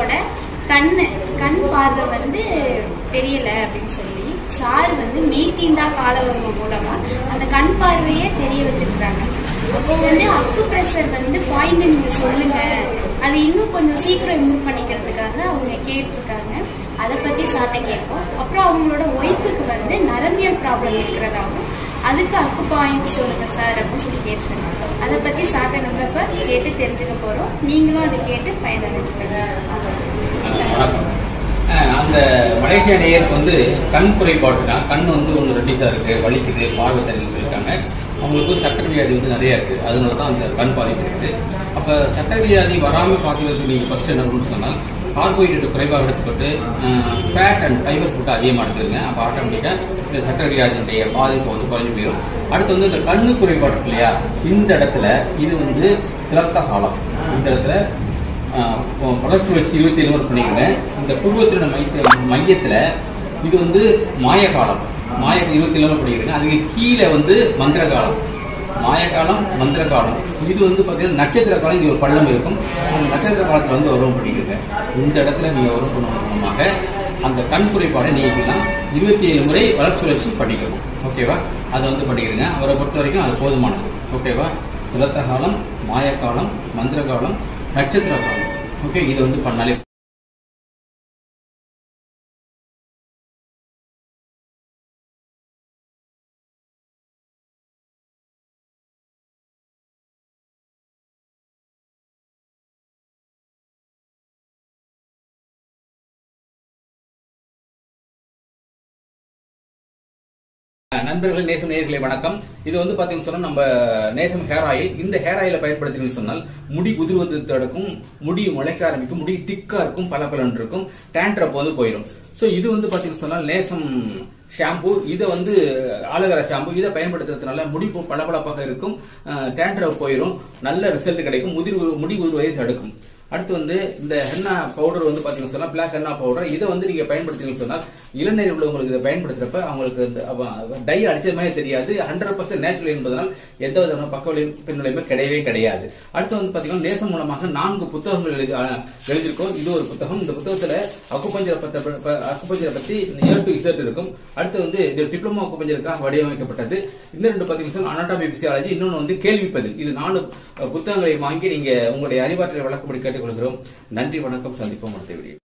குழந்தையோட கண்ணு கண் பார்வை வந்து தெரியல அப்படின்னு சொல்லி சார் வந்து மெய்தீண்டா காலவர்மம் மூலமா அந்த கண் பார்வையே தெரிய வச்சிருக்காங்க அப்போ வந்து அக்கு பிரஷர் வந்து பாயிண்ட் நீங்க சொல்லுங்க அது இன்னும் கொஞ்சம் சீக்கிரம் இம்ப்ரூவ் பண்ணிக்கிறதுக்காக அவங்க கேட்டிருக்காங்க அதை பத்தி சார்ட்ட கேட்போம் அப்புறம் அவங்களோட ஒய்ஃபுக்கு வந்து நரம்பியல் ப்ராப்ளம் இருக்கிறதாகவும் அதுக்கு அக்கு பாயிண்ட் சொல்லுங்க சார் அப்படின்னு சொல்லி கேட்டிருக்காங்க அதை பத்தி சார்ட்ட நம்ம இப்ப கேட்டு தெரிஞ்சுக்க போறோம் நீங்களும் அதை கேட்டு பயனடைஞ்சுக்கங்க வணக்கம் அஹ் அந்த மலேசியா நேயருக்கு வந்து கண் குறைபாடு தான் கண் வந்து ஒன்று ரெட்டிஸாக இருக்கு வலிக்குது பார்வை தெரியல சொல்லியிருக்காங்க அவங்களுக்கு சர்க்கரை வியாதி வந்து நிறைய இருக்கு அதனால தான் அந்த கண் பாதிப்பு இருக்குது அப்போ சர்க்கரை வியாதி வராமல் பார்க்கறதுக்கு நீங்கள் ஃபர்ஸ்ட் என்ன பண்ணணும்னு சொன்னால் கார்போஹைட்ரேட் குறைவாக எடுத்துக்கிட்டு ஃபேட் அண்ட் ஃபைபர் ஃபுட்டை அதிகமாக எடுத்துருங்க அப்போ ஆட்டோமேட்டிக்காக இந்த சர்க்கரை வியாதியினுடைய பாதிப்பு வந்து குறைஞ்சு போயிடும் அடுத்து வந்து இந்த கண்ணு குறைபாடு இருக்கு இல்லையா இந்த இடத்துல இது வந்து திறத்த காலம் இந்த இடத்துல ஆஹ் வளர்ச்சி வச்சு இருபத்தி ஏழு நோட் பண்ணிக்கோங்க இந்த குருவத்தின மையத்துல மையத்துல இது வந்து மாய காலம் மாய இருபத்தி ஏழு படிக்கிறீங்க அதுக்கு கீழே வந்து மந்திர காலம் மாய காலம் மந்திர காலம் இது வந்து பார்த்தீங்கன்னா நட்சத்திர காலம் இங்க ஒரு பள்ளம் இருக்கும் அந்த நட்சத்திர காலத்துல வந்து உருவம் பண்ணிக்கிறீங்க இந்த இடத்துல நீங்க உருவம் பண்ணுவதன் மூலமாக அந்த கண் குறைபாடை நீக்கலாம் இருபத்தி ஏழு முறை வளர்ச்சி வச்சு பண்ணிக்கணும் ஓகேவா அதை வந்து பண்ணிக்கிறீங்க அவரை பொறுத்த வரைக்கும் அது போதுமானது ஓகேவா துலத்த காலம் மாய காலம் மந்திர காலம் நட்சத்திர காலம் ஓகே இது வந்து பண்ணாலே நண்பர்களே நேசம் நேயர்களே வணக்கம் இது வந்து பாத்தீங்கன்னு சொன்னா நம்ம நேசம் ஹேர் ஆயில் இந்த ஹேர் ஆயிலை பயன்படுத்தினு சொன்னால் முடி உதிர்வது தடுக்கும் முடி முளைக்க ஆரம்பிக்கும் முடி திக்கா இருக்கும் பல இருக்கும் டேண்ட்ரப் வந்து போயிடும் சோ இது வந்து பாத்தீங்கன்னு சொன்னால் நேசம் ஷாம்பு இதை வந்து ஆலோவேரா ஷாம்பு இதை பயன்படுத்துறதுனால முடி பளபளப்பாக இருக்கும் டேண்ட்ரப் போயிடும் நல்ல ரிசல்ட் கிடைக்கும் முதிர் முடி உதிர்வதை தடுக்கும் அடுத்து வந்து இந்த ஹென்னா பவுடர் வந்து பாத்தீங்கன்னா சொன்னா பிளாக் ஹென்னா பவுடர் இதை வந்து நீங்க பயன்படுத்தீங்கன்னு சொன்னால் இளநீர் உள்ளவங்களுக்கு இதை பயன்படுத்துறப்ப அவங்களுக்கு இந்த டை அடிச்சது மாதிரி தெரியாது ஹண்ட்ரட் பர்சன்ட் நேச்சுரல் என்பதனால் எந்த விதமான பக்க விளைவு பின்விளைவுமே கிடையவே கிடையாது அடுத்து வந்து பாத்தீங்கன்னா நேசம் மூலமாக நான்கு புத்தகங்கள் எழுதி அஹ், எழுதியிருக்கோம் இது ஒரு புத்தகம் இந்த புத்தகத்துல அக்குப்பஞ்சரை பத்த அக்குப்பஞ்சரை பத்தி ஏ டு இசட் இருக்கும் அடுத்து வந்து இது டிப்ளமோ அக்குப்பஞ்சருக்காக வடிவமைக்கப்பட்டது இன்னும் ரெண்டு பாத்தீங்கன்னா அனாட்டாமி பிசியாலஜி இன்னொன்று வந்து கேள்விப்பதில் இது நாலு அஹ், புத்தகங்களை வாங்கி நீங்க உங்களுடைய அறிவாற்றலை வழக்கப்படி கேட்டுக்கொள்கிறோம் நன்றி வணக்கம் சந்திப்போம் அடுத்த வீடியோ